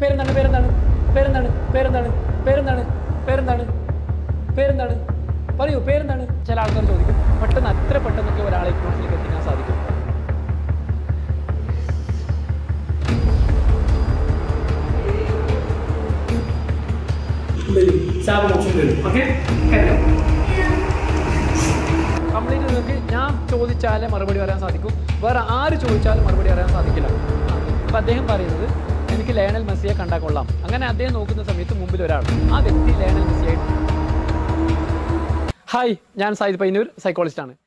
പേരെന്താണ് പേരെന്താണ് പേരെന്താണ് പേരെന്താണ് പേരെന്താണ് പേരെന്താണ് പേരെന്താണ് പറയൂ പേരെന്താണ് ചില ആൾക്കാർ ചോദിക്കും പെട്ടെന്ന് അത്ര പെട്ടെന്നൊക്കെ ഒരാളെ ഇഗ്നോസിലേക്ക് എത്തിക്കാൻ സാധിക്കും കംപ്ലീറ്റ് നിങ്ങൾക്ക് ഞാൻ ചോദിച്ചാലേ മറുപടി പറയാൻ സാധിക്കും വേറെ ആര് ചോദിച്ചാലും മറുപടി പറയാൻ സാധിക്കില്ല അപ്പം അദ്ദേഹം പറയുന്നത് എനിക്ക് ലയണൽ മെസ്സിയെ കണ്ടാൽ കൊള്ളാം അങ്ങനെ അദ്ദേഹം നോക്കുന്ന സമയത്ത് മുമ്പിൽ ഒരാൾ ആ വ്യക്തി ലയണൽ മെസ്സിയായിട്ട് ഹായ് ഞാൻ സായിദ് പൈനൂർ സൈക്കോളജിസ്റ്റ് ആണ്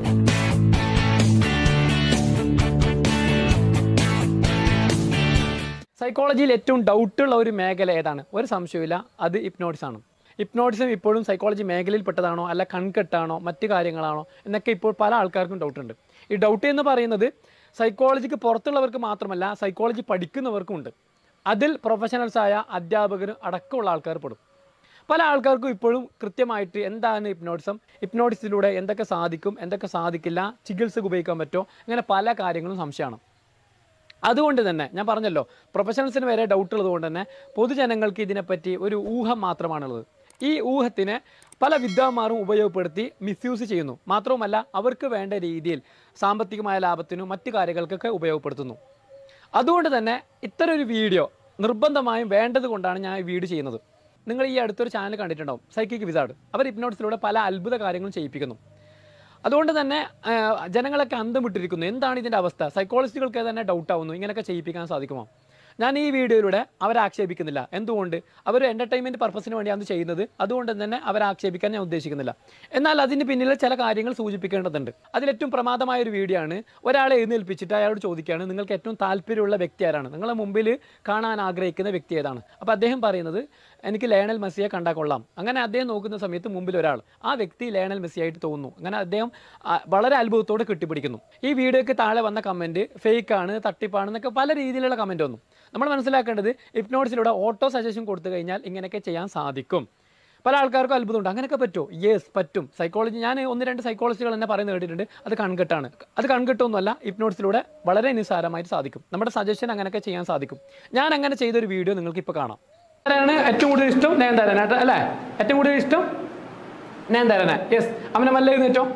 സൈക്കോളജിയിൽ ഏറ്റവും ഡൗട്ടുള്ള ഒരു മേഖല ഏതാണ് ഒരു സംശയമില്ല അത് ഇപ്നോട്ടിസ് ആണ് ഇപ്നോട്ടിസം ഇപ്പോഴും സൈക്കോളജി മേഖലയിൽ പെട്ടതാണോ അല്ല കൺകെട്ടാണോ മറ്റു കാര്യങ്ങളാണോ എന്നൊക്കെ ഇപ്പോൾ പല ആൾക്കാർക്കും ഡൗട്ടുണ്ട് ഈ ഡൗട്ട് എന്ന് പറയുന്നത് സൈക്കോളജിക്ക് പുറത്തുള്ളവർക്ക് മാത്രമല്ല സൈക്കോളജി പഠിക്കുന്നവർക്കും ഉണ്ട് അതിൽ പ്രൊഫഷണൽസായ അധ്യാപകരും അടക്കമുള്ള ആൾക്കാർ പെടും പല ആൾക്കാർക്കും ഇപ്പോഴും കൃത്യമായിട്ട് എന്താണ് ഇപ്നോട്ടിസം ഇപ്നോട്ടിസിലൂടെ എന്തൊക്കെ സാധിക്കും എന്തൊക്കെ സാധിക്കില്ല ചികിത്സക്ക് ഉപയോഗിക്കാൻ പറ്റുമോ അങ്ങനെ പല കാര്യങ്ങളും സംശയമാണ് അതുകൊണ്ട് തന്നെ ഞാൻ പറഞ്ഞല്ലോ പ്രൊഫഷണൽസിന് വരെ ഡൗട്ട് ഉള്ളത് കൊണ്ട് തന്നെ പൊതുജനങ്ങൾക്ക് ഇതിനെപ്പറ്റി ഒരു ഊഹം മാത്രമാണുള്ളത് ഈ ഊഹത്തിനെ പല വിദ്വാന്മാരും ഉപയോഗപ്പെടുത്തി മിസ്യൂസ് ചെയ്യുന്നു മാത്രവുമല്ല അവർക്ക് വേണ്ട രീതിയിൽ സാമ്പത്തികമായ ലാഭത്തിനും മറ്റു കാര്യങ്ങൾക്കൊക്കെ ഉപയോഗപ്പെടുത്തുന്നു അതുകൊണ്ട് തന്നെ ഇത്തരം ഒരു വീഡിയോ നിർബന്ധമായും വേണ്ടത് കൊണ്ടാണ് ഞാൻ ഈ വീഡിയോ ചെയ്യുന്നത് നിങ്ങൾ ഈ അടുത്തൊരു ചാനൽ കണ്ടിട്ടുണ്ടാവും സൈക്കിക് വിസാർഡ് അവർ ഹിപ്നോട്ടിസിലൂടെ പല അത്ഭുത കാര്യങ്ങളും ചെയ്യിപ്പിക്കുന്നു അതുകൊണ്ട് തന്നെ ആ, ജനങ്ങളൊക്കെ അന്തം വിട്ടിരിക്കുന്നു എന്താണ് ഇതിൻ്റെ അവസ്ഥ സൈക്കോളജിസ്റ്റുകൾക്ക് തന്നെ ഡൗട്ട് ആവുന്നു ഇങ്ങനെയൊക്കെ ചെയ്യിപ്പിക്കാൻ സാധിക്കുമോ ഞാൻ ഈ വീഡിയോയിലൂടെ അവരെ ആക്ഷേപിക്കുന്നില്ല എന്തുകൊണ്ട് അവർ എൻ്റർടൈൻമെൻറ്റ് പർപ്പസിന് വേണ്ടിയാണ് ഇത് ചെയ്യുന്നത് അതുകൊണ്ട് തന്നെ അവരെ ആക്ഷേപിക്കാൻ ഞാൻ ഉദ്ദേശിക്കുന്നില്ല എന്നാൽ അതിന് പിന്നിൽ ചില കാര്യങ്ങൾ സൂചിപ്പിക്കേണ്ടതുണ്ട് അതിലേറ്റവും പ്രമാദമായ ഒരു വീഡിയോ ആണ് ഒരാളെ എഴുന്നേൽപ്പിച്ചിട്ട് അയാളോട് ചോദിക്കുകയാണ് നിങ്ങൾക്ക് ഏറ്റവും താല്പര്യമുള്ള വ്യക്തി ആരാണ് നിങ്ങളെ മുമ്പിൽ കാണാൻ ആഗ്രഹിക്കുന്ന വ്യക്തി ഏതാണ് അപ്പോൾ അദ്ദേഹം പറയുന്നത് എനിക്ക് ലയണൽ മെസ്സിയെ കണ്ടാൽ കൊള്ളാം അങ്ങനെ അദ്ദേഹം നോക്കുന്ന സമയത്ത് മുമ്പിൽ ഒരാൾ ആ വ്യക്തി ലയണൽ മെസ്സി ആയിട്ട് തോന്നുന്നു അങ്ങനെ അദ്ദേഹം ആ, വളരെ അത്ഭുതത്തോടെ കെട്ടിപ്പിടിക്കുന്നു ഈ വീഡിയോയ്ക്ക് താഴെ വന്ന കമൻറ്റ് ഫേക്കാണ് തട്ടിപ്പാണ് എന്നൊക്കെ പല രീതിയിലുള്ള കമൻറ്റ് വന്നു നമ്മൾ മനസ്സിലാക്കേണ്ടത് ഇപ്നോട്സിലൂടെ ഓട്ടോ സജഷൻ കൊടുത്തു കഴിഞ്ഞാൽ ഇങ്ങനെയൊക്കെ ചെയ്യാൻ സാധിക്കും പല ആൾക്കാർക്കും അത്ഭുതമുണ്ട് അങ്ങനെയൊക്കെ പറ്റുമോ യെസ് പറ്റും സൈക്കോളജി ഞാൻ ഒന്ന് രണ്ട് സൈക്കോളജികൾ തന്നെ പറയുന്നത് കേട്ടിട്ടുണ്ട് അത് കൺകെട്ടാണ് അത് കൺകെട്ടൊന്നുമല്ല ഇപ്നോട്സിലൂടെ വളരെ നിസ്സാരമായിട്ട് സാധിക്കും നമ്മുടെ സജഷൻ അങ്ങനെയൊക്കെ ചെയ്യാൻ സാധിക്കും ഞാൻ അങ്ങനെ ചെയ്തൊരു വീഡിയോ നിങ്ങൾക്ക് ഇപ്പോൾ കാണാം ആരാണ് ഏറ്റവും കൂടുതൽ ഇഷ്ടം നയൻതാരന അല്ലേ ഏറ്റവും കൂടുതൽ ഇഷ്ടം നയൻതാരന യെസ് അവനെ മല്ല എഴുന്നേറ്റോ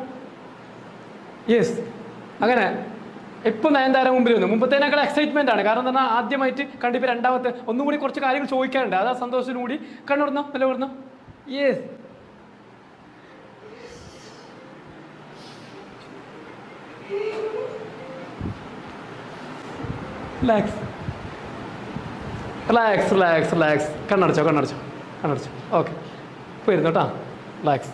യെസ് അങ്ങനെ ഇപ്പം നയൻതാര മുമ്പിൽ വന്നു മുമ്പത്തേനേക്കാൾ എക്സൈറ്റ്മെന്റ് ആണ് കാരണം എന്താ ആദ്യമായിട്ട് കണ്ടിപ്പോൾ രണ്ടാമത്തെ ഒന്നും കൂടി കുറച്ച് കാര്യങ്ങൾ ചോദിക്കാനുണ്ട് അതാ സന്തോഷത്തിനും കൂടി കണ്ണുറന്നോ നല്ല പറഞ്ഞോ yes relax relax relax relax കണ്ണടച്ചോ കണ്ണടച്ചോ കണ്ണടച്ചോ ഓക്കെ ഇപ്പോൾ ഇരുന്നു കേട്ടോ റിലാക്സ്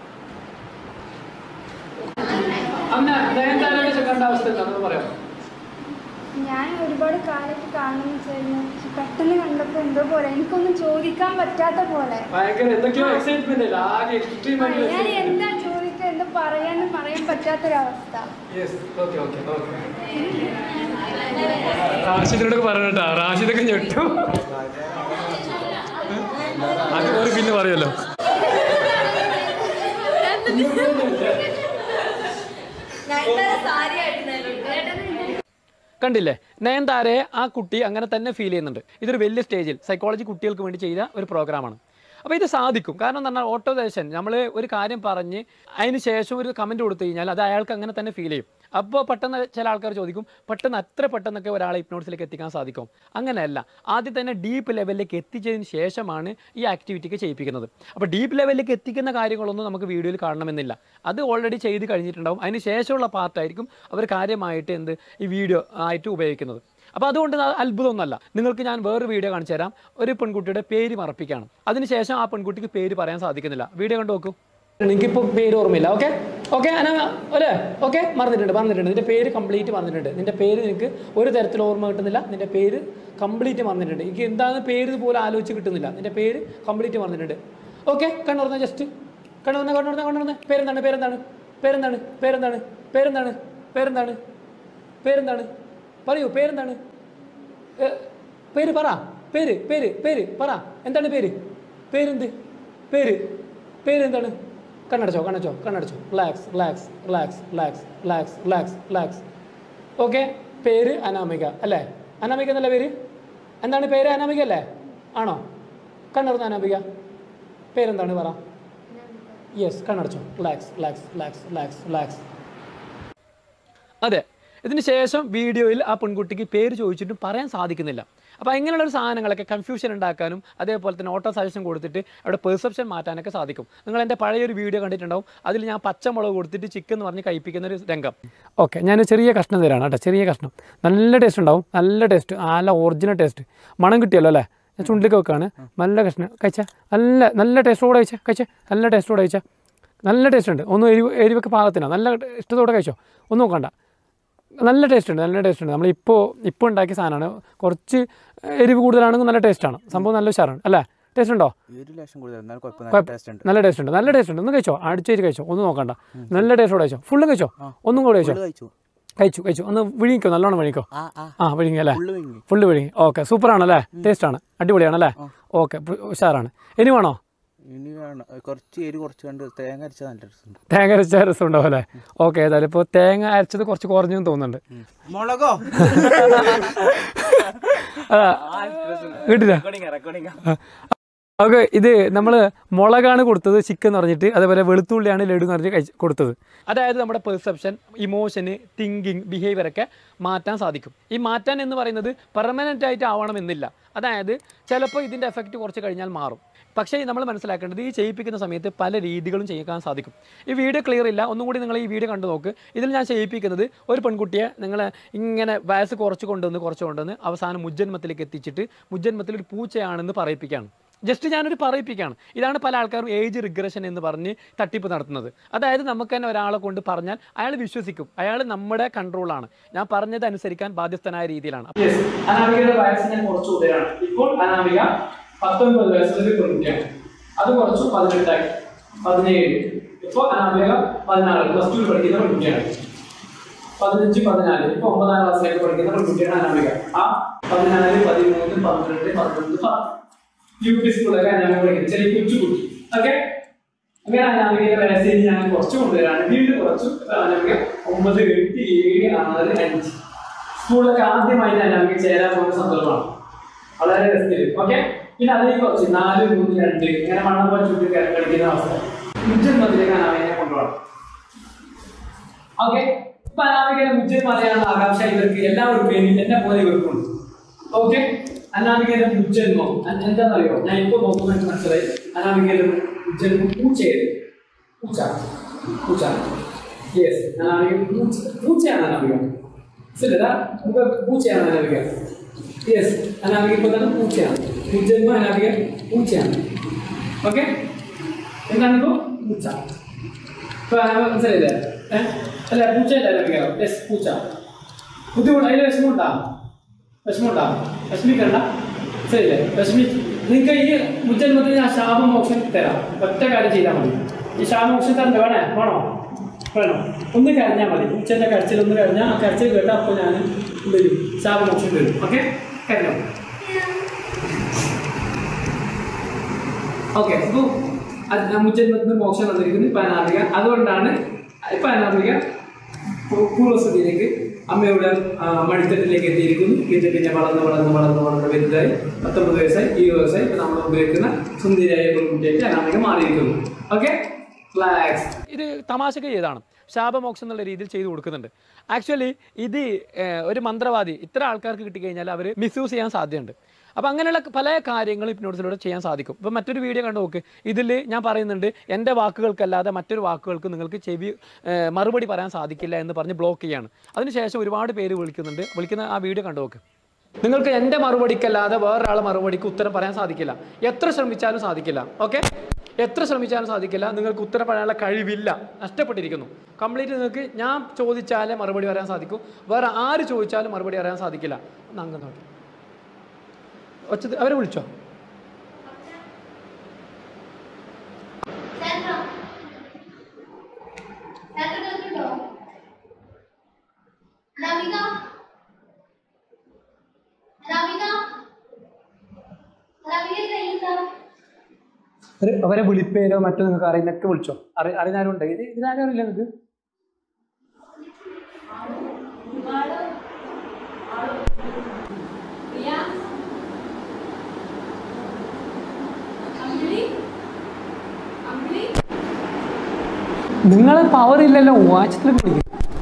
അന്ന നയൻതാരയുടെ കണ്ട അവസ്ഥ എന്താണെന്ന് പറയാം ഞാൻ ഒരുപാട് കാലത്ത് കാണുമെന്ന് വെച്ചായിരുന്നു പക്ഷെ പെട്ടെന്ന് കണ്ടപ്പോൾ എന്തോ പോലെ എനിക്കൊന്നും ചോദിക്കാൻ പറ്റാത്ത പോലെ ഭയങ്കര എന്തൊക്കെയോ എക്സൈറ്റ്മെന്റ് ഇല്ല ആകെ എക്സ്ട്രീം ആ, ഞാൻ എന്താ ചോദിക്കുക എന്താ പറയാനും പറയാൻ പറ്റാത്തൊരവസ്ഥ റാഷിദിനോടൊക്കെ പറഞ്ഞിട്ടാ റാഷിദൊക്കെ ഞെട്ടു അത് ഒരു പിന്നെ പറയുമല്ലോ കണ്ടില്ലേ നയൻതാരയെ ആ കുട്ടി അങ്ങനെ തന്നെ ഫീൽ ചെയ്യുന്നുണ്ട് ഇതൊരു വലിയ സ്റ്റേജിൽ സൈക്കോളജി കുട്ടികൾക്ക് വേണ്ടി ചെയ്ത ഒരു പ്രോഗ്രാമാണ് അപ്പോൾ ഇത് സാധിക്കും കാരണം എന്ന് പറഞ്ഞാൽ ഓട്ടോദേശൻ നമ്മൾ ഒരു കാര്യം പറഞ്ഞ് അതിന് ശേഷം ഒരു കമൻറ്റ് കൊടുത്തു കഴിഞ്ഞാൽ അത് അയാൾക്ക് അങ്ങനെ തന്നെ ഫീൽ ചെയ്യും അപ്പോൾ പെട്ടെന്ന് ചില ആൾക്കാർ ചോദിക്കും പെട്ടെന്ന് അത്ര പെട്ടെന്നൊക്കെ ഒരാളെ ഇപ്നോട്സിലേക്ക് എത്തിക്കാൻ സാധിക്കും അങ്ങനെയല്ല ആദ്യം തന്നെ ഡീപ്പ് ലെവലിലേക്ക് എത്തിച്ചതിന് ശേഷമാണ് ഈ ആക്ടിവിറ്റിക്ക് ചെയ്യിപ്പിക്കുന്നത് അപ്പോൾ ഡീപ്പ് ലെവലിലേക്ക് എത്തിക്കുന്ന കാര്യങ്ങളൊന്നും നമുക്ക് വീഡിയോയിൽ കാണണമെന്നില്ല അത് ഓൾറെഡി ചെയ്ത് കഴിഞ്ഞിട്ടുണ്ടാവും അതിന് ശേഷമുള്ള പാർട്ടായിരിക്കും അവർ കാര്യമായിട്ട് എന്ത് ഈ വീഡിയോ ആയിട്ട് ഉപയോഗിക്കുന്നത് അപ്പോൾ അതുകൊണ്ട് അത് അത്ഭുതമൊന്നുമല്ല നിങ്ങൾക്ക് ഞാൻ വേറൊരു വീഡിയോ കാണിച്ചു തരാം ഒരു പെൺകുട്ടിയുടെ പേര് മറപ്പിക്കുകയാണ് അതിനുശേഷം ആ പെൺകുട്ടിക്ക് പേര് പറയാൻ സാധിക്കുന്നില്ല വീഡിയോ കണ്ടു നോക്കൂ എനിക്കിപ്പോൾ പേര് ഓർമ്മയില്ല ഓക്കെ ഓക്കെ അന അല്ലേ ഓക്കെ മറന്നിട്ടുണ്ട് മറന്നിട്ടുണ്ട് നിന്റെ പേര് കംപ്ലീറ്റ് മറന്നിട്ടുണ്ട് നിന്റെ പേര് നിനക്ക് ഒരു തരത്തിൽ ഓർമ്മ കിട്ടുന്നില്ല നിന്റെ പേര് കംപ്ലീറ്റ് മറന്നിട്ടുണ്ട് എനിക്ക് എന്താണ് പേര് പോലും ആലോചിച്ച് കിട്ടുന്നില്ല നിന്റെ പേര് കംപ്ലീറ്റ് മറന്നിട്ടുണ്ട് ഓക്കെ കണ്ണുറന്ന ജസ്റ്റ് കണ്ണുറന്ന കണ്ണുറന്ന കണ്ണുറന്ന പേരെന്താണ് പേരെന്താണ് പേരെന്താണ് പേരെന്താണ് പേരെന്താണ് പേരെന്താണ് പേരെന്താണ് പറയൂ പേരെന്താണ് ഏ, പേര് പറ പേര് പേര് പേര് പറ എന്താണ് പേര് പേരെന്ത് പേര് പേരെന്താണ് കണ്ണടച്ചോ കണ്ണടച്ചോ കണ്ണടച്ചോ relax relax relax relax relax relax relax okay പേര് അനാമിക അല്ലേ അനാമിക എന്നല്ല പേര് എന്താണ് പേര് അനാമിക അല്ലേ ആണോ കണ്ണടന്ന അനാമിക പേരെന്താണ് പറ യെസ് കണ്ണടച്ചോ relax relax relax relax relax അതെ ഇതിന് ശേഷം വീഡിയോയിൽ ആ പെൺകുട്ടിക്ക് പേര് ചോദിച്ചിട്ടും പറയാൻ സാധിക്കുന്നില്ല അപ്പോൾ ഇങ്ങനെയുള്ള ഒരു സാധനങ്ങളൊക്കെ കൺഫ്യൂഷൻ ഉണ്ടാക്കാനും അതേപോലെ തന്നെ ഓട്ടോ സജഷൻ കൊടുത്തിട്ട് അവിടെ പെർസെപ്ഷൻ മാറ്റാനൊക്കെ സാധിക്കും നിങ്ങൾ എൻ്റെ പഴയൊരു വീഡിയോ കണ്ടിട്ടുണ്ടാവും അതിൽ ഞാൻ പച്ചമുളക് കൊടുത്തിട്ട് ചിക്കൻ എന്ന് പറഞ്ഞ് കഴിപ്പിക്കുന്ന ഒരു രംഗം ഓക്കെ ഞാൻ ചെറിയ കഷ്ണം തരാണ് കേട്ടോ ചെറിയ കഷ്ണം നല്ല ടേസ്റ്റ് ഉണ്ടാവും നല്ല ടേസ്റ്റ് നല്ല ഒറിജിനൽ ടേസ്റ്റ് മണം കിട്ടിയല്ലോ അല്ലേ ഞാൻ ചുണ്ടിലേക്ക് വെക്കാണ് നല്ല കഷ്ണം കഴിച്ചാൽ നല്ല നല്ല ടേസ്റ്റോടെ കഴിച്ചാൽ കഴിച്ചാൽ നല്ല ടേസ്റ്റോടെ കഴിച്ചാൽ നല്ല ടേസ്റ്റ് ഉണ്ട് ഒന്നും എരിവ് എരിവൊക്കെ പാകത്തിനാണ് നല്ല ഇഷ്ടത്തോടെ കഴിച്ചോ ഒന്നും നോക്കണ്ട നല്ല ടേസ്റ്റ് ഉണ്ട് നല്ല ടേസ്റ്റ് ഉണ്ട് നമ്മളിപ്പോൾ ഇപ്പോൾ ഉണ്ടാക്കിയ സാധനമാണ് കുറച്ച് എരിവ് കൂടുതലാണെങ്കിൽ നല്ല ടേസ്റ്റാണ് സംഭവം നല്ല ഉഷാറാണ് അല്ലേ ടേസ്റ്റ് ഉണ്ടോ ഒരു ലക്ഷം കൂടുതൽ എന്നാലും കുഴപ്പമില്ല കുഴപ്പ- ടേസ്റ്റ് ഉണ്ട് നല്ല ടേസ്റ്റ് ഉണ്ട് നല്ല ടേസ്റ്റ് ഉണ്ട് ഒന്ന് കഴിച്ചോ അടിച്ചേരി കഴിച്ചോ ഒന്നും നോക്കണ്ട നല്ല ടേസ്റ്റോടെ കഴിച്ചോ ഫുള്ളും കഴിച്ചോ ഒന്നും കൂടെ കഴിച്ചോ ഫുള്ള് കഴിച്ചു കഴിച്ചു കഴിച്ചു ഒന്ന് വിഴുങ്ങിക്കോ നല്ലോണം വിഴുങ്ങിക്കോ ആ ആ ആ വിഴുങ്ങി അല്ലേ ഫുള്ള് വിങ്ങി ഫുള്ള് വിഴുങ്ങി ഓക്കെ സൂപ്പറാണല്ലേ ടേസ്റ്റാണ് അടിപൊളിയാണല്ലേ ഓക്കെ ഉഷാറാണ് ഇനി വേണോ ഇനി വേണം കുറച്ച് എരി കുറച്ച് കണ്ട് തേങ്ങ അരച്ചാൽ നല്ല രസം ഉണ്ട് തേങ്ങ അരച്ച രസം ഉണ്ടാവും അല്ലേ ഓക്കെ ഏതായാലും ഇപ്പോൾ തേങ്ങ അരച്ചത് കുറച്ച് കുറഞ്ഞെന്ന് തോന്നുന്നുണ്ട് മുളകോ അതാ കിട്ടില്ല ഓക്കെ ഇത് നമ്മൾ മുളകാണ് കൊടുത്തത് ചിക്കൻ എന്ന് പറഞ്ഞിട്ട് അതേപോലെ വെളുത്തുള്ളിയാണ് ലഡു എന്ന് പറഞ്ഞിട്ട് കഴിച്ച് കൊടുത്തത് അതായത് നമ്മുടെ പെർസെപ്ഷൻ ഇമോഷന് തിങ്കിങ് ബിഹേവിയർ ഒക്കെ മാറ്റാൻ സാധിക്കും ഈ മാറ്റാൻ എന്ന് പറയുന്നത് പെർമനൻ്റ് ആയിട്ട് ആവണമെന്നില്ല അതായത് ചിലപ്പോൾ ഇതിൻ്റെ എഫക്റ്റ് കുറച്ച് കഴിഞ്ഞാൽ മാറും പക്ഷേ നമ്മൾ മനസ്സിലാക്കേണ്ടത് ഈ ചെയ്യിപ്പിക്കുന്ന സമയത്ത് പല രീതികളും ചെയ്യിക്കാൻ സാധിക്കും ഈ വീഡിയോ ക്ലിയർ ഇല്ല ഒന്നും കൂടി നിങ്ങൾ ഈ വീഡിയോ കണ്ടു നോക്ക് ഇതിൽ ഞാൻ ചെയ്യിപ്പിക്കുന്നത് ഒരു പെൺകുട്ടിയെ നിങ്ങൾ ഇങ്ങനെ വയസ്സ് കുറച്ച് കൊണ്ടുവന്ന് കുറച്ച് കൊണ്ടുവന്ന് അവസാനം മുജ്ജന്മത്തിലേക്ക് എത്തിച്ചിട്ട് മുജ്ജന്മത്തിൽ ഒരു പൂച്ചയാണെന്ന് പറയിപ്പിക്കുകയാണ് ജസ്റ്റ് ഞാനൊരു പറയിപ്പിക്കുകയാണ് ഇതാണ് പല ആൾക്കാരും ഏജ് റിഗ്രഷൻ എന്ന് പറഞ്ഞ് തട്ടിപ്പ് നടത്തുന്നത് അതായത് നമുക്ക് തന്നെ ഒരാളെ കൊണ്ട് പറഞ്ഞാൽ അയാൾ വിശ്വസിക്കും അയാൾ നമ്മുടെ കൺട്രോളാണ് ഞാൻ പറഞ്ഞത് അനുസരിക്കാൻ ബാധ്യസ്ഥനായ രീതിയിലാണ് അനാമികയുടെ വയസ്സ് ഞാൻ കുറച്ച് കൂടുതലാണ് ഇപ്പോൾ അനാമിക പത്തൊൻപത് വയസ്സുള്ള ഒരു പെൺകുട്ടിയാണ് അത് കുറച്ചു പതിനെട്ടായി പതിനേഴ് ഇപ്പോൾ അനാമിക പതിനാറ് പ്ലസ് ടു പഠിക്കുന്ന പെൺകുട്ടിയാണ് പതിനഞ്ച് പതിനാല് ഇപ്പൊ ഒമ്പതാം ക്ലാസ്സിലേക്ക് പഠിക്കുന്ന പെൺകുട്ടിയാണ് അനാമിക ആ പതിനാല് പതിമൂന്ന് പന്ത്രണ്ട് പന്ത്രണ്ട് പത്ത് യു പി സ്കൂളിലൊക്കെ അനാമിക പഠിക്കുന്നത് ചെറിയ കൊച്ചു കുട്ടി ഓക്കെ അങ്ങനെ അനാമികയുടെ വയസ്സിൽ ഞാൻ കുറച്ച് കൊണ്ടുവരാണ് വീണ്ടും കുറച്ചു ഇപ്പൊ അനാമിക ഒമ്പത് എട്ട് ഏഴ് ആറ് അഞ്ച് സ്കൂളിലൊക്കെ ആദ്യമായിട്ട് അനാമിക ചേരാൻ പോകുന്ന സന്ദർഭമാണ് വളരെ രസത്തിൽ ഓക്കെ പിന്നെ അതിലേക്ക് കുറച്ച് നാല് മൂന്ന് രണ്ട് ഇങ്ങനെ മണ്ണം പോലെ ചുറ്റി കളിക്കുന്ന അവസ്ഥ മുജ്ജന്മത്തിലേക്ക് അനാമികനെ കൊണ്ടുപോകണം ഓക്കെ ഇപ്പൊ അനാമികയുടെ മുജ്ജന്മതയാണ് ആകാംക്ഷ ഇവർക്ക് എല്ലാവർക്കും എനി- എന്നെ പോലെ ഇവർക്കുണ്ട് ഓക്കെ അനാമികയുടെ മുജ്ജന്മം അ- എന്താണെന്നറിയോ ഞാൻ ഇപ്പൊ നോക്കുമ്പോൾ എനിക്ക് മനസ്സിലായി അനാമികയുടെ മുജ്ജന്മം പൂച്ചയത് പൂച്ച പൂച്ച യെസ് അനാമിക പൂച്ച പൂച്ചയാണ് അനാമിക ശരിടാ നമുക്ക് പൂച്ചയാണ് അനാമിക യെസ് അനാമിക ഇപ്പൊ തന്നെ പൂച്ചയാണ് മുജ്ജന്മം അനാമിക പൂച്ചയാണ് ഓക്കെ എന്താണിപ്പോ പൂച്ച ഇപ്പൊ അനാമിക മനസ്സിലായില്ലേ ഏഹ് അല്ല പൂച്ചയല്ല അനാമിക യെസ് പൂച്ച ബുദ്ധിമുട്ട് അതിന് വിഷമമുണ്ടാ വിഷമമുണ്ടാ വിഷമിക്കണ്ട ശരിയല്ലേ വിഷമി നിങ്ങൾക്ക് ഈ മുജ്ജന്മത്തിൽ ഞാൻ ശാപമോക്ഷം തരാം ഒറ്റ കാര്യം ചെയ്താൽ മതി ഈ ശാപമോക്ഷം തരണ്ട വേണേ വേണോ വേണോ ഒന്ന് കരഞ്ഞാൽ മതി ഉച്ചൻ്റെ കരച്ചിൽ ഒന്ന് കരഞ്ഞാൽ ആ കരച്ചിൽ കേട്ടാൽ അപ്പോൾ ഞാൻ വരും ശാപമോക്ഷം തരും ഓക്കെ കരഞ്ഞോ ഓക്കെ അപ്പോൾ മുജ്ജന്മത്തിന് മോക്ഷം തന്നിരിക്കുന്നു ഇപ്പം അനാമിക അതുകൊണ്ടാണ് ഇപ്പം അനാമിക പൂ- പൂർവ്വസ്ഥിതിയിലേക്ക് അമ്മയുടെ ആ, മടിത്തട്ടിലേക്ക് എത്തിയിരിക്കുന്നു പിന്നെ പിന്നെ വളർന്ന് വളർന്ന് വളർന്ന് വളർന്ന് വലുതായി പത്തൊമ്പത് വയസ്സായി ഇരുപത് വയസ്സായി ഇപ്പം നമ്മൾ ഉപയോഗിക്കുന്ന സുന്ദരിയായ പെൺകുട്ടിയായിട്ട് അനാമിക മാറിയിരിക്കുന്നു ഓക്കെ ഫ്ലാക്സ് ഇത് തമാശക്ക് ചെയ്താണ് ശാപമോക്ഷം എന്നുള്ള രീതിയിൽ ചെയ്തു കൊടുക്കുന്നുണ്ട് ആക്ച്വലി ഇത് ഏഹ്, ഒരു മന്ത്രവാദി ഇത്ര ആൾക്കാർക്ക് കിട്ടിക്കഴിഞ്ഞാൽ അവർ മിസ്യൂസ് ചെയ്യാൻ സാധ്യതയുണ്ട് അപ്പോൾ അങ്ങനെയുള്ള പല കാര്യങ്ങളും ഹിപ്നോട്ടിസിലൂടെ ചെയ്യാൻ സാധിക്കും ഇപ്പോൾ മറ്റൊരു വീഡിയോ കണ്ടു നോക്ക് ഇതിൽ ഞാൻ പറയുന്നുണ്ട് എൻ്റെ വാക്കുകൾക്കല്ലാതെ മറ്റൊരു വാക്കുകൾക്ക് നിങ്ങൾക്ക് ചെവി ഏഹ്, മറുപടി പറയാൻ സാധിക്കില്ല എന്ന് പറഞ്ഞ് ബ്ലോക്ക് ചെയ്യാണ് അതിനുശേഷം ഒരുപാട് പേര് വിളിക്കുന്നുണ്ട് വിളിക്കുന്ന ആ വീഡിയോ കണ്ടു നോക്ക് നിങ്ങൾക്ക് എൻ്റെ മറുപടിക്കല്ലാതെ വേറൊരാളെ മറുപടിക്ക് ഉത്തരം പറയാൻ സാധിക്കില്ല എത്ര ശ്രമിച്ചാലും സാധിക്കില്ല ഓക്കെ എത്ര ശ്രമിച്ചാലും സാധിക്കില്ല നിങ്ങൾക്ക് ഉത്തരം പറയാനുള്ള കഴിവില്ല നഷ്ടപ്പെട്ടിരിക്കുന്നു കംപ്ലീറ്റ് നിങ്ങൾക്ക് ഞാൻ ചോദിച്ചാലേ മറുപടി പറയാൻ സാധിക്കൂ വേറെ ആര് ചോദിച്ചാലും മറുപടി പറയാൻ സാധിക്കില്ല ഒന്ന് അങ്ങ് നോക്കി ഒച്ചത് അവരെ വിളിച്ചോ Sandra. Sandra കേൾക്കുന്നുണ്ടോ? നമിക നമിക നമിക കഴിയുന്നോ അവരെ- അവരെ വിളിപ്പേരോ മറ്റോ നിങ്ങൾക്ക് അറിയുന്നൊക്കെ വിളിച്ചോ അറി അറിയാനുണ്ട് ഇത് ഇതിനാരും അറിയില്ല നിങ്ങൾക്ക് ആള് ആള് പ്രിയ നിങ്ങളെ പവർ ഇല്ലല്ലോ വാച്ചത്തിൽ വിളിക്കും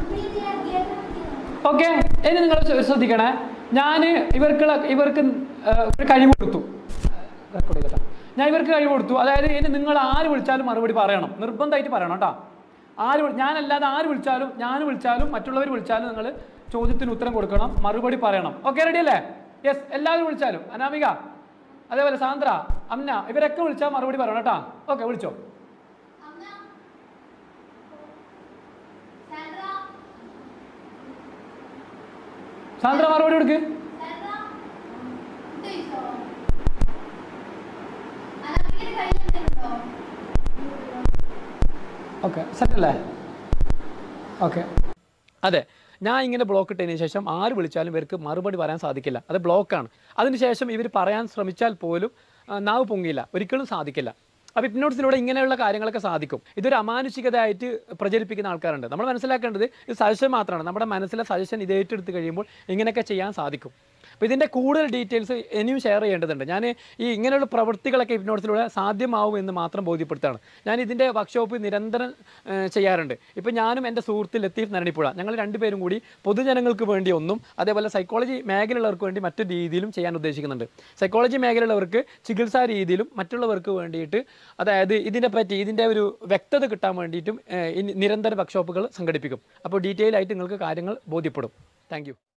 ഓക്കെ ഇനി നിങ്ങൾ ശ്ര- ശ്രദ്ധിക്കണേ ഞാൻ ഇവർക്ക് ഇവർക്ക് ഏഹ്, ഒരു കഴിവ് കൊടുത്തു റെക്കോർഡ് ചെയ്തോട്ടെ ഞാൻ ഇവർക്ക് കഴിവ് കൊടുത്തു അതായത് ഇനി നിങ്ങൾ ആര് വിളിച്ചാലും മറുപടി പറയണം നിർബന്ധമായിട്ട് പറയണം കേട്ടോ ആര് വിളി- ഞാനല്ലാതെ ആര് വിളിച്ചാലും ഞാൻ വിളിച്ചാലും മറ്റുള്ളവർ വിളിച്ചാലും നിങ്ങൾ ചോദ്യത്തിന് ഉത്തരം കൊടുക്കണം മറുപടി പറയണം ഓക്കെ റെഡി അല്ലേ യെസ് എല്ലാവരും വിളിച്ചാലും അനാമിക അതേപോലെ സാന്ദ്ര അമ്ന ഇവരൊക്കെ വിളിച്ചാൽ മറുപടി പറയണം കേട്ടോ ഓക്കെ വിളിച്ചോ അമ്മ സാൻഡ്ര സാന്ദ്ര മറുപടി കൊടുക്ക് സാൻഡ്ര ഫുഡ് കഴിച്ചോ അനാമികയുടെ കയ്യിൽ എന്തെങ്കിലുണ്ടോ ഓക്കെ സെറ്റല്ലേ ഓക്കെ അതെ ഞാൻ ഇങ്ങനെ ബ്ലോക്ക് ഇട്ടതിന് ശേഷം ആര് വിളിച്ചാലും ഇവർക്ക് മറുപടി പറയാൻ സാധിക്കില്ല അത് ബ്ലോക്കാണ് അതിനുശേഷം ഇവർ പറയാൻ ശ്രമിച്ചാൽ പോലും ആ, നാവ് പൊങ്ങിയില്ല ഒരിക്കലും സാധിക്കില്ല അപ്പോൾ ഹിപ്നോട്ടിസിലൂടെ ഇങ്ങനെയുള്ള കാര്യങ്ങളൊക്കെ സാധിക്കും ഇതൊരു അമാനുഷികതയായിട്ട് പ്രചരിപ്പിക്കുന്ന ആൾക്കാരുണ്ട് നമ്മൾ മനസ്സിലാക്കേണ്ടത് ഇത് സജഷൻ മാത്രമാണ് നമ്മുടെ മനസ്സിലെ സജഷൻ ഇത് ഏറ്റെടുത്ത് കഴിയുമ്പോൾ ഇങ്ങനെയൊക്കെ ചെയ്യാൻ സാധിക്കും അപ്പോൾ ഇതിൻ്റെ കൂടുതൽ ഡീറ്റെയിൽസ് ഇനിയും ഷെയർ ചെയ്യേണ്ടതുണ്ട് ഞാൻ ഈ ഇങ്ങനെയുള്ള പ്രവൃത്തികളൊക്കെ ഹിപ്നോട്ടിസിലൂടെ സാധ്യമാവും എന്ന് മാത്രം ബോധ്യപ്പെടുത്താണ് ഞാൻ ഇതിൻ്റെ വർക്ക്ഷോപ്പ് നിരന്തരം ഏഹ്, ചെയ്യാറുണ്ട് ഇപ്പോൾ ഞാനും എൻ്റെ സുഹൃത്ത് ലത്തീഫ് നരണിപ്പുഴ ഞങ്ങൾ രണ്ടുപേരും കൂടി പൊതുജനങ്ങൾക്ക് വേണ്ടി ഒന്നും അതേപോലെ സൈക്കോളജി മേഖലയുള്ളവർക്ക് വേണ്ടി മറ്റു രീതിയിലും ചെയ്യാൻ ഉദ്ദേശിക്കുന്നുണ്ട് സൈക്കോളജി മേഖലയുള്ളവർക്ക് ചികിത്സാ രീതിയിലും മറ്റുള്ളവർക്ക് വേണ്ടിയിട്ട് അതായത് ഇതിനെ പറ്റി ഇതിൻ്റെ ഒരു വ്യക്തത കിട്ടാൻ വേണ്ടിയിട്ടും ഏഹ്, ഇനി നിരന്തര വർക്ക്ഷോപ്പുകൾ സംഘടിപ്പിക്കും അപ്പോൾ ഡീറ്റെയിൽ ആയിട്ട് നിങ്ങൾക്ക് കാര്യങ്ങൾ ബോധ്യപ്പെടും താങ്ക്